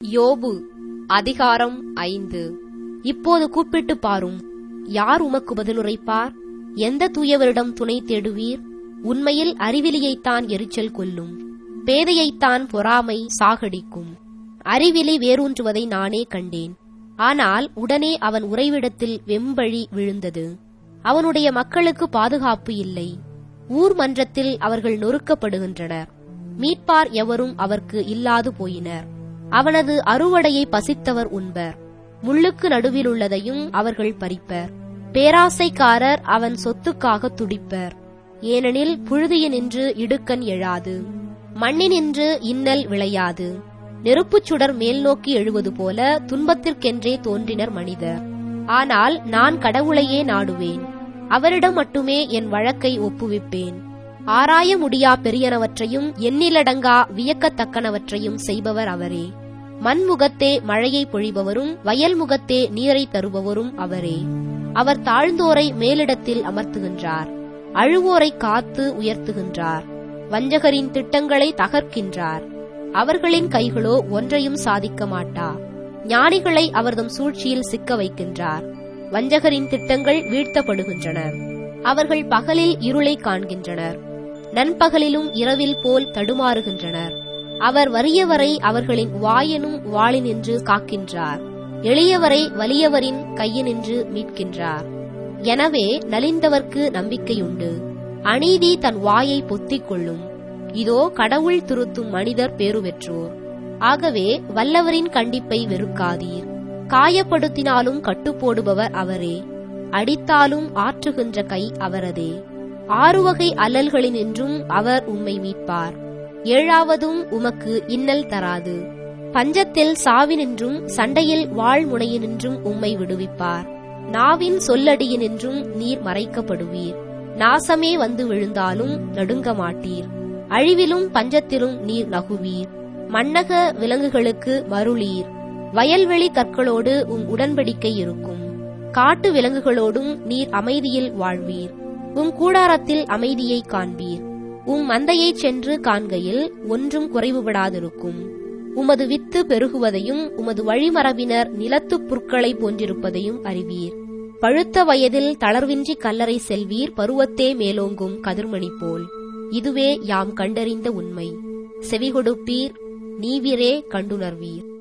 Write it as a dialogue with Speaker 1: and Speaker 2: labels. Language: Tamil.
Speaker 1: யோபு அதிகாரம் ஐந்து இப்போது கூப்பிட்டு பாரும் யார் உமக்கு பதிலுரைப்பார் எந்த தூயவரிடம் துணை தேடுவீர் உண்மையில் அறிவிலியைத்தான் எரிச்சல் கொல்லும் பேதையைத்தான் பொறாமை சாகடிக்கும் அறிவிலி வேரூன்றுவதை நானே கண்டேன் ஆனால் உடனே அவன் உறைவிடத்தில் வெம்பழி விழுந்தது அவனுடைய மக்களுக்கு பாதுகாப்பு இல்லை ஊர் மன்றத்தில் அவர்கள் நொறுக்கப்படுகின்றனர் மீட்பார் எவரும் அவர்க்கு இல்லாது போயினர் அவனது அறுவடையை பசித்தவர் உண்பர் முள்ளுக்கு நடுவில் உள்ளதையும் அவர்கள் பறிப்பர் பேராசைக்காரர் அவன் சொத்துக்காக துடிப்பர் ஏனெனில் புழுதியினின்று இடுக்கண் எழாது மண்ணினின்று இன்னல் விளையாது நெருப்புச் சுடர் மேல் நோக்கி எழுவது போல துன்பத்திற்கென்றே தோன்றினர் மனிதர் ஆனால் நான் கடவுளையே நாடுவேன் அவரிடம் மட்டுமே என் வழக்கை ஒப்புவிப்பேன் ஆராய முடியா பெரியனவற்றையும் எண்ணிலடங்கா வியக்கத்தக்கனவற்றையும் செய்பவர் அவரே மண்முகத்தே மழையை பொழிபவரும் வயல் முகத்தே நீரை தருபவரும் அவரே அவர் தாழ்ந்தோரை மேலிடத்தில் அமர்த்துகின்றார் அழுவோரை காத்து உயர்த்துகின்றார் வஞ்சகரின் திட்டங்களை தகர்க்கின்றார் அவர்களின் கைகளோ ஒன்றையும் சாதிக்க மாட்டா ஞானிகளை அவர்தம் சூழ்ச்சியில் சிக்க வைக்கின்றார் வஞ்சகரின் திட்டங்கள் வீழ்த்தப்படுகின்றன அவர்கள் பகலில் இருளை காண்கின்றனர் நண்பகலிலும் இரவில் போல் தடுமாறுகின்றனர் அவர் வறியவரை அவர்களின் வாயனும் வாளினின்று காக்கின்றார் எளியவரை வலியவரின் கையினின்று மீட்கின்றார் எனவே நலிந்தவர்க்கு நம்பிக்கையுண்டு அநீதி தன் வாயை பொத்திக் கொள்ளும் இதோ கடவுள் திருத்தும் மனிதர் பேறு பெற்றோர் ஆகவே வல்லவரின் கண்டிப்பை வெறுக்காதீர் காயப்படுத்தினாலும் கட்டுப்போடுபவர் அவரே அடித்தாலும் ஆற்றுகின்ற கை அவரதே ஆறுவகை அல்லல்களினின்றும் அவர் உம்மை மீட்பார் ஏழாவதும் உமக்கு இன்னல் தராது பஞ்சத்தில் சாவினின்றும் சண்டையில் வாழ்முனையினின்றும் உம்மை விடுவிப்பார் நாவின் சொல்லடியினின்றும் நீர் மறைக்கப்படுவீர் நாசமே வந்து விழுந்தாலும் நடுங்க மாட்டீர் அழிவிலும் பஞ்சத்திலும் நீர் நகுவீர் மன்னக விலங்குகளுக்கு மருளீர் வயல்வெளி கற்களோடு உம் உடன்படிக்கை இருக்கும் காட்டு விலங்குகளோடும் நீர் அமைதியில் வாழ்வீர் உம் கூடாரத்தில் அமைதியை காண்பீர் உம் மந்தையைச் சென்று காண்கையில் ஒன்றும் குறைவுபடாதிருக்கும் உமது வித்து பெருகுவதையும் உமது வழிமரபினர் நிலத்துப் புற்களை போன்றிருப்பதையும் அறிவீர் பழுத்த வயதில் தளர்வின்றி கல்லறை செல்வீர் பருவத்தே மேலோங்கும் கதிர்மணி போல் இதுவே யாம் கண்டறிந்த உண்மை செவிகொடுப்பீர் நீவிரே கண்டுணர்வீர்